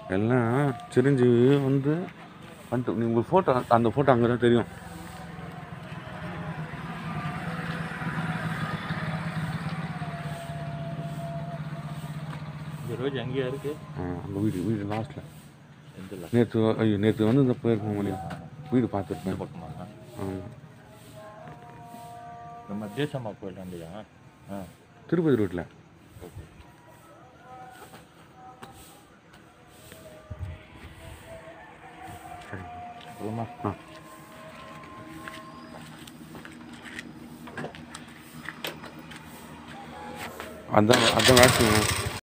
எல்லாம் சிரஞ்சீவி வந்து வந்துட்டு நீ உங்கள் ஃபோட்டோ அந்த ஃபோட்டோ அங்கே தான் தெரியும் இந்த ரோஜ் அங்கேயா இருக்கு ஆ, அந்த வீடு வீடு லாஸ்ட்டில் எந்த நேற்று ஐயோ நேற்று வந்து இந்த போயிருக்கோம் முடியும் வீடு பார்த்துருப்பேன் பக்கமா ஆமாம் நம்ம தேசம்மா கோயில் இல்லையா ஆ திருப்பதி ரோட்டில் போதுமா ஆ அதான் அதான் வேக்சின்